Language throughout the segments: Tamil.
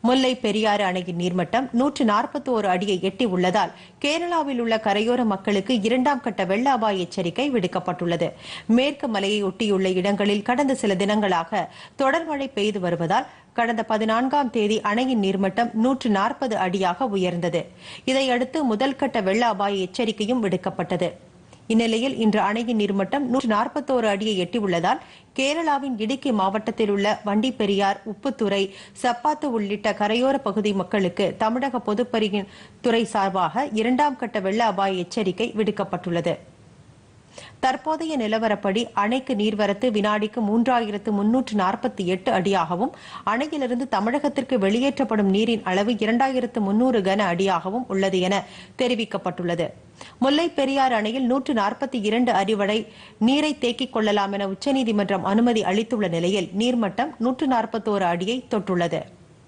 முல்லை பெரியாறு அணையின் நீர்மட்டம் நூற்று நாற்பத்தோரு அடியை எட்டி உள்ளதால் கேரளாவில் உள்ள கரையோர மக்களுக்கு இரண்டாம் கட்ட வெள்ள அபாய எச்சரிக்கை விடுக்கப்பட்டுள்ளது மேற்கு மலையை ஒட்டியுள்ள இடங்களில் கடந்த சில தினங்களாக தொடர் மழை பெய்து வருவதால் கடந்த பதினான்காம் தேதி அணையின் நீர்மட்டம் நூற்று நாற்பது அடியாக உயர்ந்தது இதையடுத்து முதல் கட்ட வெள்ள அபாய எச்சரிக்கையும் விடுக்கப்பட்டது இந்நிலையில் இன்று அணையின் நீர்மட்டம் நூற்று நாற்பத்தோரு அடியை எட்டியுள்ளதால் கேரளாவின் இடுக்கி மாவட்டத்தில் உள்ள வண்டிப்பெரியார் உப்புத்துறை சப்பாத்து உள்ளிட்ட கரையோர பகுதி மக்களுக்கு தமிழக பொதுப்பணியின் துறை சார்பாக இரண்டாம் கட்ட வெள்ள அபாய எச்சரிக்கை விடுக்கப்பட்டுள்ளது தற்போதைய நிலவரப்படி அணைக்கு நீர்வரத்து வினாடிக்கு மூன்றாயிரத்து முன்னூற்று நாற்பத்தி எட்டு அடியாகவும் அணையிலிருந்து தமிழகத்திற்கு வெளியேற்றப்படும் நீரின் அளவு இரண்டாயிரத்து முன்னூறு கன அடியாகவும் உள்ளது என தெரிவிக்கப்பட்டுள்ளது முல்லை பெரியாறு அணையில் நூற்று நாற்பத்தி இரண்டு அடி வரை நீரை தேக்கிக் கொள்ளலாம் என உச்சநீதிமன்றம் அனுமதி அளித்துள்ள நிலையில் நீர்மட்டம் நூற்று நாற்பத்தோரு அடியை தொட்டுள்ளது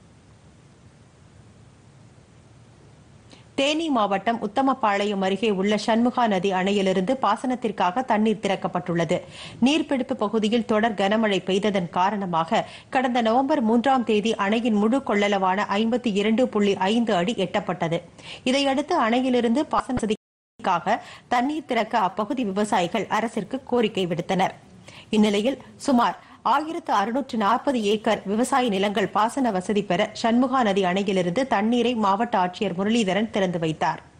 தேனி மாவட்டம் உத்தமபாளையம் அருகே உள்ள சண்முகா நதி அணையிலிருந்து பாசனத்திற்காக தண்ணீர் திறக்கப்பட்டுள்ளது நீர்பிடிப்பு பகுதியில் தொடர் கனமழை பெய்ததன் காரணமாக கடந்த நவம்பர் மூன்றாம் தேதி அணையின் முழு கொள்ளளவான ஐம்பத்தி இரண்டு புள்ளி ஐந்து அடி எட்டப்பட்டது இதையடுத்து அணையிலிருந்து பாசன வசதிக்காக தண்ணீர் திறக்க அப்பகுதி விவசாயிகள் அரசிற்கு கோரிக்கை விடுத்தனர் இந்நிலையில் சுமார் ஆயிரத்து அறுநூற்று நாற்பது ஏக்கர் விவசாய நிலங்கள் பாசன வசதி பெற சண்முகா நதி அணையிலிருந்து தண்ணீரை மாவட்ட ஆட்சியர் முரளிதரன் திறந்து வைத்தார்